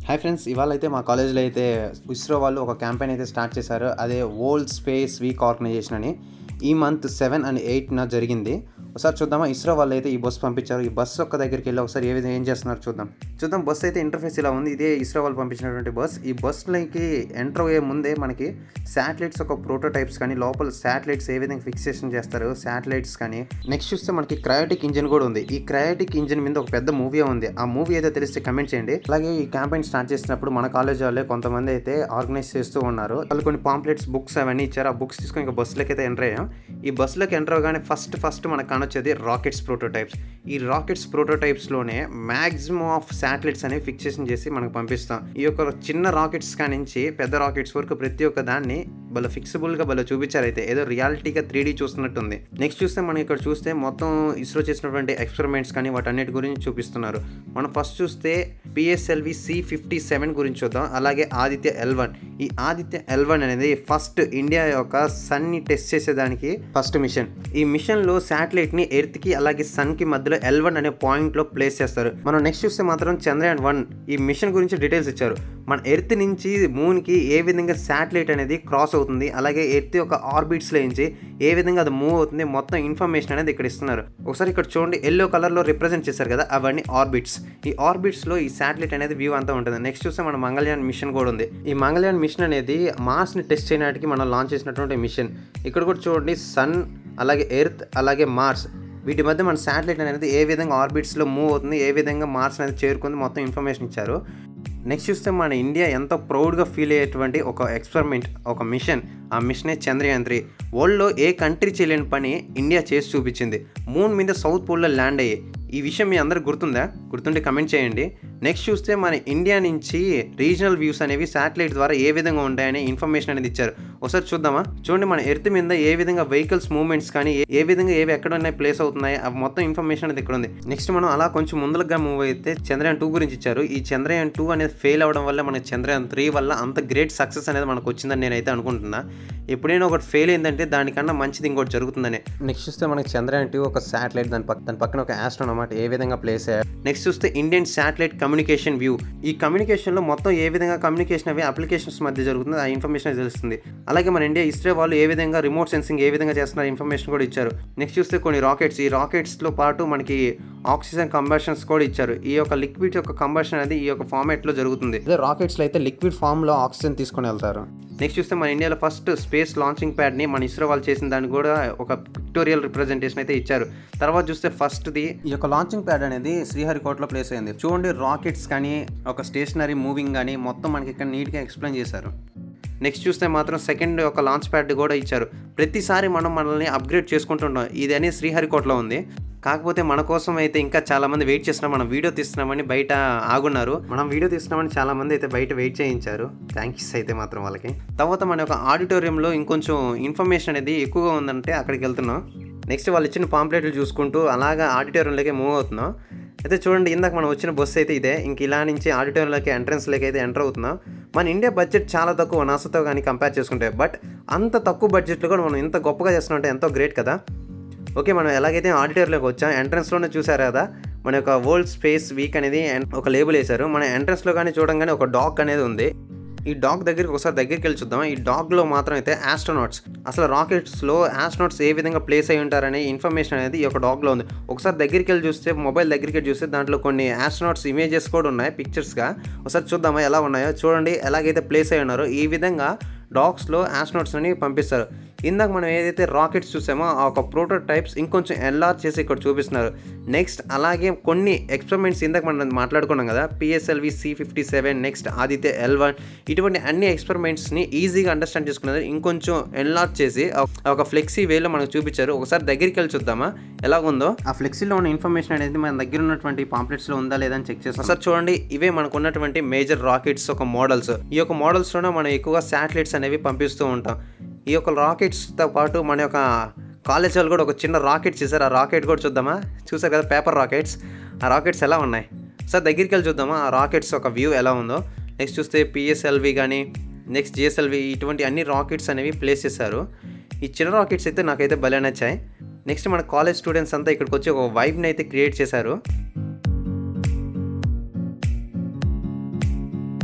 hi friends ఇవాళ అయితే మా కాలేజ్లో అయితే ఇస్రో వాళ్ళు ఒక క్యాంపెయిన్ అయితే స్టార్ట్ చేశారు అదే వరల్డ్ స్పేస్ వీక్ ఆర్గనైజేషన్ అని ఈ మంత్ సెవెన్ అండ్ ఎయిట్న జరిగింది ఒకసారి చూద్దామా ఇస్రో వాళ్ళు అయితే ఈ బస్సు పంపించారు ఈ బస్సు ఒక్క దగ్గరికి వెళ్ళి ఒకసారి ఏ విధంగా ఏం చేస్తున్నారు చూద్దాం చూద్దాం బస్సు అయితే ఇంటర్ఫేస్ ఇలా ఉంది ఇదే ఇస్రో వాళ్ళు పంపించినటువంటి బస్ ఈ బస్సులకి ఎంటర్ అయ్యే ముందే మనకి శాటిలైట్స్ ఒక ప్రోటోటైప్స్ కానీ లోపల శాటిలైట్స్ ఏ విధంగా ఫిక్సేషన్ చేస్తారు శాటిలైట్స్ కానీ నెక్స్ట్ చూస్తే మనకి క్రయోటిక్ ఇంజిన్ కూడా ఉంది ఈ క్రయోటిక్ ఇంజిన్ మీద ఒక పెద్ద మూవీ ఉంది ఆ మూవీ అయితే తెలిస్తే కమెంట్ చేయండి అలాగే ఈ క్యాంపెయిన్ స్టార్ట్ చేసినప్పుడు మన కాలేజ్ వాళ్ళే కొంతమంది అయితే ఆర్గనైజ్ చేస్తూ ఉన్నారు వాళ్ళు కొన్ని పాంప్లెట్స్ బుక్స్ అవన్నీ ఇచ్చారు ఆ బుక్స్ తీసుకొని ఇంకా బస్సులోకి అయితే ఎంటర్ అయ్యాం ఈ బస్సులోకి ఎంటర్ అవగానే ఫస్ట్ ఫస్ట్ మనకు కానొచ్చేది రాకెట్స్ ప్రోటోటైప్స్ ఈ రాకెట్స్ ప్రోటోటైప్స్లోనే మ్యాక్సిమం ఆఫ్ శాటిలైట్స్ అనేవి ఫిక్సేషన్ చేసి మనకు పంపిస్తాం ఈ యొక్క చిన్న రాకెట్స్ కానించి పెద్ద రాకెట్స్ వరకు ప్రతి ఒక్క దాన్ని భలే ఫిక్సిబుల్గా భలే చూపించారు అయితే ఏదో రియాలిటీగా త్రీ డీ చూస్తున్నట్టుంది నెక్స్ట్ చూస్తే మనం ఇక్కడ చూస్తే మొత్తం ఇస్రో చేసినటువంటి ఎక్స్పెరిమెంట్స్ కానీ వాటన్నిటి గురించి చూపిస్తున్నారు మనం ఫస్ట్ చూస్తే పిఎస్ఎల్వి సి ఫిఫ్టీ సెవెన్ గురించి చూద్దాం అలాగే ఆదిత్య ఎల్ వన్ ఈ ఆదిత్య ఎల్ వన్ అనేది ఫస్ట్ ఇండియా యొక్క సన్ని టెస్ట్ చేసేదానికి ఫస్ట్ మిషన్ ఈ మిషన్లో శాటిలైట్ని ఎర్త్కి అలాగే సన్కి మధ్యలో ఎల్ వన్ అనే పాయింట్లో ప్లేస్ చేస్తారు మనం నెక్స్ట్ చూస్తే మాత్రం చంద్రయాన్ వన్ ఈ మిషన్ గురించి డీటెయిల్స్ ఇచ్చారు మన ఎర్త్ నుంచి మూన్కి ఏ విధంగా శాటిలైట్ అనేది క్రాస్ అవుతుంది అలాగే ఎర్త్ యొక్క ఆర్బిట్స్లో నుంచి ఏ విధంగా అది మూవ్ అవుతుంది మొత్తం ఇన్ఫర్మేషన్ అనేది ఇక్కడ ఇస్తున్నారు ఒకసారి ఇక్కడ చూడండి ఎల్లో కలర్లో రిప్రజెంట్ చేశారు కదా అవన్నీ ఆర్బిట్స్ ఈ ఆర్బిట్స్లో ఈ శాటిలైట్ అనేది వ్యూ అంతా ఉంటుంది నెక్స్ట్ చూస్తే మన మంగళయాన్ మిషన్ కూడా ఉంది ఈ మంగళయాన్ మిషన్ అనేది మాస్ని టెస్ట్ చేయడానికి మనం లాంచ్ చేసినటువంటి మిషన్ ఇక్కడ కూడా చూడండి సన్ అలాగే ఎర్త్ అలాగే మార్స్ వీటి మధ్య మన శాటిలైట్ అనేది ఏ విధంగా ఆర్బిట్స్లో మూవ్ అవుతుంది ఏ విధంగా మార్స్ అనేది చేరుకుంది మొత్తం ఇన్ఫర్మేషన్ ఇచ్చారు నెక్స్ట్ చూస్తే మన ఇండియా ఎంతో ప్రౌడ్గా ఫీల్ అయ్యేటువంటి ఒక ఎక్స్పెరిమెంట్ ఒక మిషన్ ఆ మిషనే చంద్రయాన్ త్రీ వరల్డ్లో ఏ కంట్రీ చేయలేని పని ఇండియా చేసి చూపించింది మూన్ మీద సౌత్ పోల్లో ల్యాండ్ అయ్యి ఈ విషయం మీ అందరికి గుర్తుందా గుర్తుంటే కమెంట్ చేయండి నెక్స్ట్ చూస్తే మన ఇండియా నుంచి రీజనల్ వ్యూస్ అనేవి శాటిలైట్ ద్వారా ఏ విధంగా ఉంటాయనే ఇన్ఫర్మేషన్ అనేది ఇచ్చారు ఒకసారి చూద్దామా చూడండి మన ఎర్త్ మీద ఏ విధంగా వెహికల్స్ మూవ్మెంట్స్ కానీ ఏ- ఏ విధంగా ఏవి ఎక్కడ ఉన్నాయి ప్లేస్ అవుతున్నాయి అవి మొత్తం ఇన్ఫర్మేషన్ అనేది ఇక్కడ ఉంది నెక్స్ట్ మనం అలా కొంచెం ముందులుగా మూవ్ అయితే చంద్రయాన్ టూ గురించి ఇచ్చారు ఈ చంద్రయాన్ టూ అనేది ఫెయిల్ అవ్వడం వల్ల మనకి చంద్రయాన్ త్రీ వల్ల అంత గ్రేట్ సక్సెస్ అనేది మనకు వచ్చిందని నేనైతే అనుకుంటున్నా ఎప్పుడైనా ఒకటి ఫెయిల్ అయిందంటే దానికన్నా మంచిది ఇంకోటి జరుగుతుందని నెక్స్ట్ చూస్తే మనకి చంద్రయాన్ టూ ఒక శాటిలైట్ దాని పక్క దాని పక్కన ఒక ఆస్ట్రోన్ అనమాట ఏ విధంగా ప్లేస్ అయ్యారు నెక్స్ట్ చూస్తే ఇండియన్ శాటిలైట్ కమ్యూనికేషన్ వ్యూ ఈ కమ్యూనికేషన్లో మొత్తం ఏ విధంగా కమ్యూనికేషన్ అవి అప్లికేషన్స్ మధ్య జరుగుతుందో ఆ ఇన్ఫర్మేషన్ తెలుస్తుంది అలాగే మన ఇండియా ఇస్రో వాళ్ళు ఏ విధంగా రిమోట్ సెన్సింగ్ ఏ విధంగా చేస్తున్నారు ఇన్ఫర్మేషన్ కూడా ఇచ్చారు నెక్స్ట్ చూస్తే కొన్ని రాకెట్స్ ఈ రాకెట్స్లో పాటు మనకి ఆక్సిజన్ కంబర్షన్స్ కూడా ఇచ్చారు ఈ యొక్క లిక్విడ్ యొక్క కంబర్షన్ అనేది ఈ యొక్క ఫార్మేట్లో జరుగుతుంది అదే రాకెట్స్లో అయితే లిక్విడ్ ఫామ్లో ఆక్సిజన్ తీసుకొని వెళ్తారు నెక్స్ట్ చూస్తే మన ఇండియాలో ఫస్ట్ స్పేస్ లాంచింగ్ ప్యాడ్ని మన ఇస్రో వాళ్ళు చేసిన దాన్ని కూడా ఒక పిక్టోరియల్ రిప్రజెంటేషన్ అయితే ఇచ్చారు తర్వాత చూస్తే ఫస్ట్ది ఈ యొక్క లాంచింగ్ ప్యాడ్ అనేది శ్రీహరికోటలో ప్లేస్ అయింది చూడండి రాకెట్స్ కానీ ఒక స్టేషనరీ మూవింగ్ కానీ మొత్తం మనకి ఇక్కడ నీట్గా ఎక్స్ప్లెయిన్ చేశారు నెక్స్ట్ చూస్తే మాత్రం సెకండ్ ఒక లాంచ్ ప్యాడ్ కూడా ఇచ్చారు ప్రతిసారి మనం మనల్ని అప్గ్రేడ్ చేసుకుంటుంటాం ఇది అనేది శ్రీహరికోటలో ఉంది కాకపోతే మన కోసం అయితే ఇంకా చాలా మంది వెయిట్ చేస్తున్నాం మనం వీడియో తీస్తున్నామని బయట ఆగున్నారు మనం వీడియో తీస్తున్నామని చాలా మంది అయితే బయట వెయిట్ చేయించారు థ్యాంక్స్ అయితే మాత్రం వాళ్ళకి తర్వాత మన యొక్క ఆడిటోరియంలో ఇంకొంచెం ఇన్ఫర్మేషన్ అనేది ఎక్కువగా ఉందంటే అక్కడికి వెళ్తున్నాం నెక్స్ట్ వాళ్ళు ఇచ్చిన పాంప్లెట్లు చూసుకుంటూ అలాగా ఆడిటోరియంలోకి మూవ్ అవుతున్నాం అయితే చూడండి ఇందాక మనం వచ్చిన బస్సు అయితే ఇదే ఇంక ఇలా నుంచి ఆడిటోరియంలోకి ఎంట్రన్స్లోకి అయితే ఎంటర్ అవుతున్నాం మన ఇండియా బడ్జెట్ చాలా తక్కువ నాసతో కానీ కంపేర్ చేసుకుంటే బట్ అంత తక్కువ బడ్జెట్లో కూడా మనం ఇంత గొప్పగా చేస్తున్నాం ఎంతో గ్రేట్ కదా ఓకే మనం ఎలాగైతే ఆడిటోర్లోకి వచ్చాం ఎంట్రన్స్లోనే చూసారు కదా మన యొక్క వరల్డ్ స్పేస్ వీక్ అనేది en- ఒక లేబుల్ వేశారు మన ఎంట్రన్స్లో కానీ చూడంగానే ఒక డాగ్ అనేది ఉంది ఈ డాగ్ దగ్గరికి ఒకసారి దగ్గరికి వెళ్ళి చూద్దాం ఈ డాగ్లో మాత్రం అయితే ఆస్ట్రోనాట్స్ అసలు రాకెట్స్లో ఆస్ట్రోనాట్స్ ఏ విధంగా ప్లేస్ అయి ఉంటారనే ఇన్ఫర్మేషన్ అనేది ఈ యొక్క డాగ్లో ఉంది ఒకసారి దగ్గరికి వెళ్ళి చూస్తే మొబైల్ దగ్గరికి వెళ్ళి చూస్తే దాంట్లో కొన్ని ఆస్ట్రోనాట్స్ ఇమేజెస్ కూడా ఉన్నాయి పిక్చర్స్గా ఒకసారి చూద్దామా ఎలా ఉన్నాయో చూడండి ఎలాగైతే ప్లేస్ అయి ఉన్నారో ఈ విధంగా డాగ్స్లో ఆస్ట్రోనాట్స్ అని పంపిస్తారు ఇందాక మనం ఏదైతే రాకెట్స్ చూసామో ఆ ఒక ప్రోటోటైప్స్ ఇంకొంచెం ఎన్లార్జ్ చేసి ఇక్కడ చూపిస్తున్నారు నెక్స్ట్ అలాగే కొన్ని ఎక్స్పెరిమెంట్స్ ఇందాక మనం మాట్లాడుకున్నాం కదా PSLV C fifty seven next Aditya L one ఇటువంటి అన్ని ఎక్స్పెరిమెంట్స్ని ఈజీగా అండర్స్టాండ్ చేసుకున్నది ఇంకొంచెం ఎన్లార్జ్ చేసి ఆ ఒక ఫ్లెక్సీ వేలో మనకు చూపించారు ఒకసారి దగ్గరికి వెళ్ళి చూద్దామా ఎలా ఉందో ఆ ఫ్లెక్సీలో ఉన్న ఇన్ఫర్మేషన్ అనేది మన దగ్గర ఉన్నటువంటి పాంప్లెట్స్లో ఉందా లేదా అని చెక్ చేస్తాం సార్ చూడండి ఇవే మనకు ఉన్నటువంటి మేజర్ రాకెట్స్ ఒక మోడల్స్ ఈ యొక్క మోడల్స్లోనే మనం ఎక్కువగా శాటిలైట్స్ అనేవి పంపిస్తూ ఉంటాం ఈ యొక్క రాకెట్స్తో పాటు మన యొక్క కాలేజ్ వాళ్ళు కూడా ఒక చిన్న రాకెట్ చేశారు ఆ రాకెట్ కూడా చూద్దామా చూసారు కదా పేపర్ రాకెట్స్ ఆ రాకెట్స్ ఎలా ఉన్నాయి సార్ దగ్గరికి వెళ్ళి చూద్దామా ఆ రాకెట్స్ ఒక వ్యూ ఎలా ఉందో నెక్స్ట్ చూస్తే పిఎస్ఎల్వి కానీ నెక్స్ట్ జిఎస్ఎల్వి ఇటువంటి అన్ని రాకెట్స్ అనేవి ప్లేస్ చేశారు ఈ చిన్న రాకెట్స్ అయితే నాకైతే భలే నచ్చాయి నెక్స్ట్ మన కాలేజ్ స్టూడెంట్స్ అంతా ఇక్కడికి వచ్చి ఒక వైబ్ని అయితే క్రియేట్ చేశారు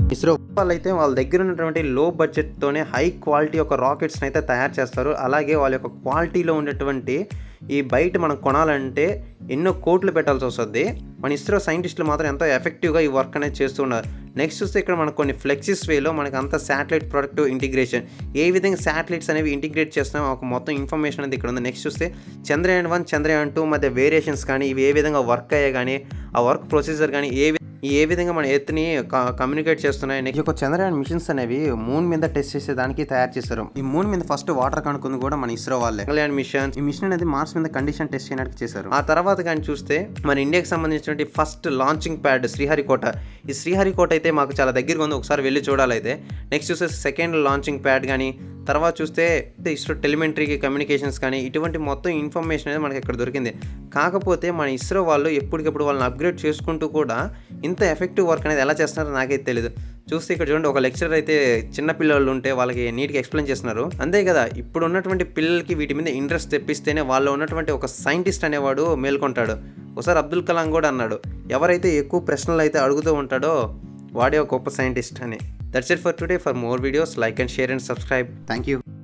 ఇస్రో వాళ్ళైతే వాళ్ళ దగ్గర ఉన్నటువంటి లో బడ్జెట్తోనే హై క్వాలిటీ ఒక రాకెట్స్ని అయితే తయారు చేస్తారు అలాగే వాళ్ళ యొక్క క్వాలిటీలో ఉండేటువంటి ఈ బయట మనం కొనాలంటే ఎన్నో కోట్లు పెట్టాల్సి వస్తుంది మన ఇస్రో సైంటిస్టులు మాత్రం ఎంతో ఎఫెక్టివ్గా ఈ వర్క్ అనేది చేస్తున్నారు నెక్స్ట్ చూస్తే ఇక్కడ మనకు కొన్ని ఫ్లెక్సిస్ వేలో మనకి అంత శాటిలైట్ ప్రొడక్ట్ ఇంటిగ్రేషన్ ఏ విధంగా శాటిలైట్స్ అనేవి ఇంటిగ్రేట్ చేస్తున్నాం ఒక మొత్తం ఇన్ఫర్మేషన్ అనేది ఇక్కడ ఉంది నెక్స్ట్ చూస్తే చంద్రయాన్ వన్ చంద్రయాన్ టూ మధ్య వేరియేషన్స్ కానీ ఇవి ఏ విధంగా వర్క్ అయ్యాయి కానీ ఆ వర్క్ ప్రొసీజర్ కానీ ఏ వి- ఏ విధంగా మన ఎత్తుని కమ్యూనికేట్ చేస్తున్నాయి ఈ యొక్క చంద్రయాన్ మిషన్స్ అనేవి మూన్ మీద టెస్ట్ చేసేదానికి తయారు చేస్తారు ఈ మూన్ మీద ఫస్ట్ వాటర్ కనుక్కుంది కూడా మన ఇస్రో వాళ్ళే చంద్రయాన్ మిషన్ ఈ మిషన్ అనేది మార్స్ మీద కండిషన్ టెస్ట్ చేయడానికి చేశారు ఆ తర్వాత కానీ చూస్తే మన ఇండియాకి సంబంధించినటువంటి ఫస్ట్ లాంచింగ్ ప్యాడ్ శ్రీహరికోట ఈ శ్రీహరికోట అయితే మాకు చాలా దగ్గరగా ఉంది ఒకసారి వెళ్ళి చూడాలైతే నెక్స్ట్ చూస్తే సెకండ్ లాంచింగ్ ప్యాడ్ కానీ తర్వాత చూస్తే ఇస్రో టెలిమెంటరీకి కమ్యూనికేషన్స్ కానీ ఇటువంటి మొత్తం ఇన్ఫర్మేషన్ అనేది మనకి ఇక్కడ దొరికింది కాకపోతే మన ఇస్రో వాళ్ళు ఎప్పటికప్పుడు వాళ్ళని అప్గ్రేడ్ చేసుకుంటూ కూడా ఇంత ఎఫెక్టివ్ వర్క్ అనేది ఎలా చేస్తున్నారో నాకైతే తెలియదు చూస్తే ఇక్కడ చూడండి ఒక లెక్చరర్ అయితే చిన్న పిల్లలు ఉంటే వాళ్ళకి నీట్గా ఎక్స్ప్లెయిన్ చేస్తున్నారు అంతే కదా ఇప్పుడు ఉన్నటువంటి పిల్లలకి వీటి మీద ఇంట్రెస్ట్ తెప్పిస్తేనే వాళ్ళు ఉన్నటువంటి ఒక సైంటిస్ట్ అనేవాడు మేల్కొంటాడు ఒకసారి అబ్దుల్ కలాం కూడా అన్నాడు ఎవరైతే ఎక్కువ ప్రశ్నలు అయితే అడుగుతూ ఉంటాడో వాడే ఒక గొప్ప సైంటిస్ట్ అని that's it for today for more videos like and share and subscribe thank you